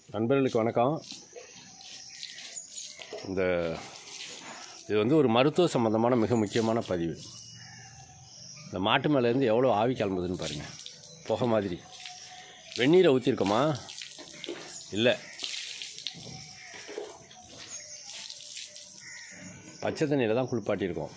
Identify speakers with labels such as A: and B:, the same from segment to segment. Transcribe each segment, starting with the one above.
A: நண்பர்களுக்கு வணக்கம் இந்த இது வந்து ஒரு மருத்துவ சம்பந்தமான மிக முக்கியமான பதிவு இந்த மாட்டு மேலேருந்து எவ்வளோ ஆவி கிளம்புதுன்னு பாருங்கள் புகை மாதிரி வெந்நீரை ஊற்றிருக்கோமா இல்லை பச்சை தண்ணியில் தான் குளிப்பாட்டியிருக்கோம்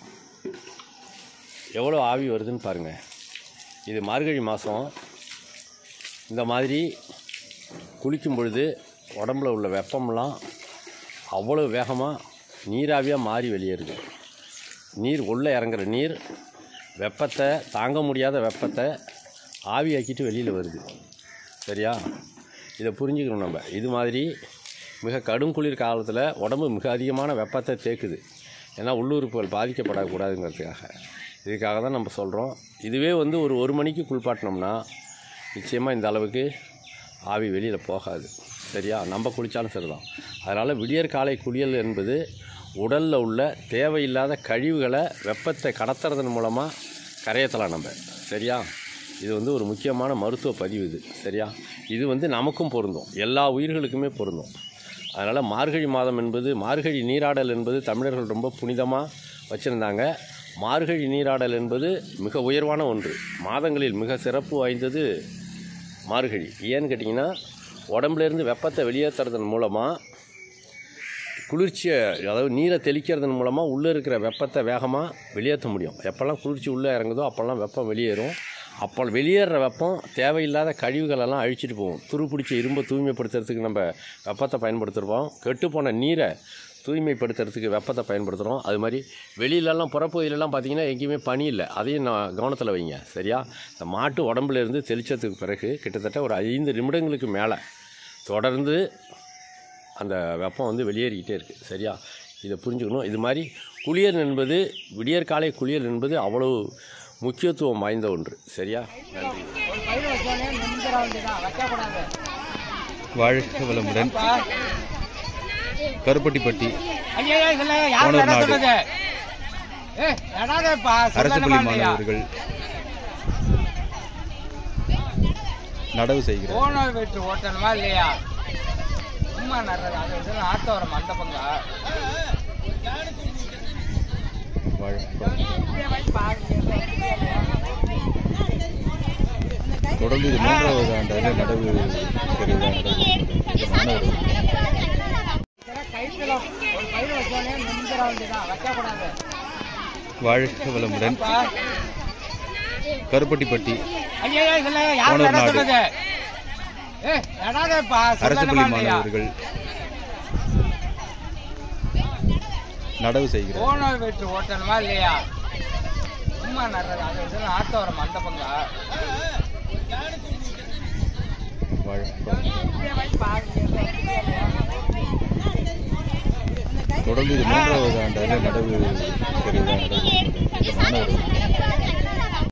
A: எவ்வளோ ஆவி வருதுன்னு பாருங்கள் இது மார்கழி மாதம் இந்த மாதிரி குளிக்கும் பொழுது உடம்புல உள்ள வெப்பம்லாம் அவ்வளோ வேகமாக நீராவியாக மாறி வெளியேறுது நீர் உள்ளே இறங்குற நீர் வெப்பத்தை தாங்க முடியாத வெப்பத்தை ஆவியாக்கிட்டு வெளியில் வருது சரியா இதை புரிஞ்சுக்கணும் நம்ம இது மாதிரி மிக கடும் குளிர் காலத்தில் உடம்பு மிக அதிகமான வெப்பத்தை தேக்குது ஏன்னா உள்ளுறுப்புகள் பாதிக்கப்படக்கூடாதுங்கிறதுக்காக இதுக்காக தான் நம்ம சொல்கிறோம் இதுவே வந்து ஒரு ஒரு மணிக்கு குளிப்பாட்டினோம்னா நிச்சயமாக இந்த அளவுக்கு ஆவி வெளியில் போகாது சரியா நம்ம குளித்தாலும் சரிதான் அதனால் விடியற் காலை குளியல் என்பது உடலில் உள்ள தேவையில்லாத கழிவுகளை வெப்பத்தை கடத்துறதன் மூலமாக கரையத்தலாம் நம்ம சரியா இது வந்து ஒரு முக்கியமான மருத்துவ பதிவு இது சரியா இது வந்து நமக்கும் பொருந்தும் எல்லா உயிர்களுக்குமே பொருந்தும் அதனால் மார்கழி மாதம் என்பது மார்கழி நீராடல் என்பது தமிழர்கள் ரொம்ப புனிதமாக வச்சுருந்தாங்க மார்கழி நீராடல் என்பது மிக உயர்வான ஒன்று மாதங்களில் மிக சிறப்பு வாய்ந்தது மார்கழி ஏன்னு கேட்டிங்கன்னா உடம்புலேருந்து வெப்பத்தை வெளியேற்றுறதன் மூலமாக குளிர்ச்சியை அதாவது நீரை தெளிக்கிறதன் மூலமாக உள்ளே இருக்கிற வெப்பத்தை வேகமாக வெளியேற்ற முடியும் எப்போல்லாம் குளிர்ச்சி உள்ளே இறங்குதோ அப்போல்லாம் வெப்பம் வெளியேறும் அப்போ வெளியேற வெப்பம் தேவையில்லாத கழிவுகளெல்லாம் அழிச்சிட்டு போகும் துரு பிடிச்ச இரும்பை தூய்மைப்படுத்துறதுக்கு நம்ம வெப்பத்தை பயன்படுத்திருப்போம் கெட்டுப்போன நீரை தூய்மைப்படுத்துறதுக்கு வெப்பத்தை பயன்படுத்துகிறோம் அது மாதிரி வெளியிலலாம் புறப்பகுதியிலலாம் பார்த்தீங்கன்னா எங்கேயுமே பனி இல்லை அதையும் நான் கவனத்தில் வைங்க சரியா இந்த மாட்டு உடம்புல இருந்து தெளிச்சதுக்கு பிறகு கிட்டத்தட்ட ஒரு ஐந்து நிமிடங்களுக்கு மேலே தொடர்ந்து அந்த வெப்பம் வந்து வெளியேறிக்கிட்டே இருக்குது சரியா இதை புரிஞ்சுக்கணும் இது மாதிரி குளியல் என்பது விடியற்காலை குளியல் என்பது அவ்வளோ முக்கியத்துவம் வாய்ந்த ஒன்று சரியா நன்றி
B: ஒரு பயிர் வச்சோடனே நிமிந்துட வேண்டியதான் வைக்கக்கூடாது
C: வாழ்க வளமுடன் கருப்பட்டிப்பட்டி
B: ஐயா இதெல்லாம் யார்
C: ஓனர்
B: இடம்
C: நாடு.
B: சொல்றது ஏ நடாதேப்பா
C: அரசு
B: சொல்லணுமா
C: பள்ளி
B: இல்லையா
C: மாணவர்கள் நடவு செய்கிறார்
B: ஓனர் வீட்டு ஓட்டணுமா இல்லையா சும்மா நடுறது அது இதெல்லாம் ஆத்தவரம் மண்டபங்க
C: வாழ்க தொடர்ந்து இது மூன்றாவது ஆண்டாக நடவு திருவிழா நடவு மாணவர்கள்
B: கைத்துல ஒரு பயிர் வச்சோடனே நிமிந்துட வேண்டியதான் வைக்கக்கூடாது
C: வாழ்க வளமுடன் கருப்பட்டிப்பட்டி
B: ஐயா இதெல்லாம் யார்
C: ஓனர்
B: இடம்
C: நாடு.
B: சொல்றது ஏ நடாதேப்பா
C: அரசு
B: சொல்லணுமா
C: பள்ளி
B: இல்லையா
C: மாணவர்கள் நடவு செய்கிறார்
B: ஓனர் வீட்டு ஓட்டணுமா இல்லையா சும்மா நடுறது அது இதெல்லாம் ஆத்தவரம் மண்டபங்க
C: வாழ்க தொடர்ந்து இது மூன்றாவது ஆண்டாக நடவு திருவிழா நடவு மாணவர்கள்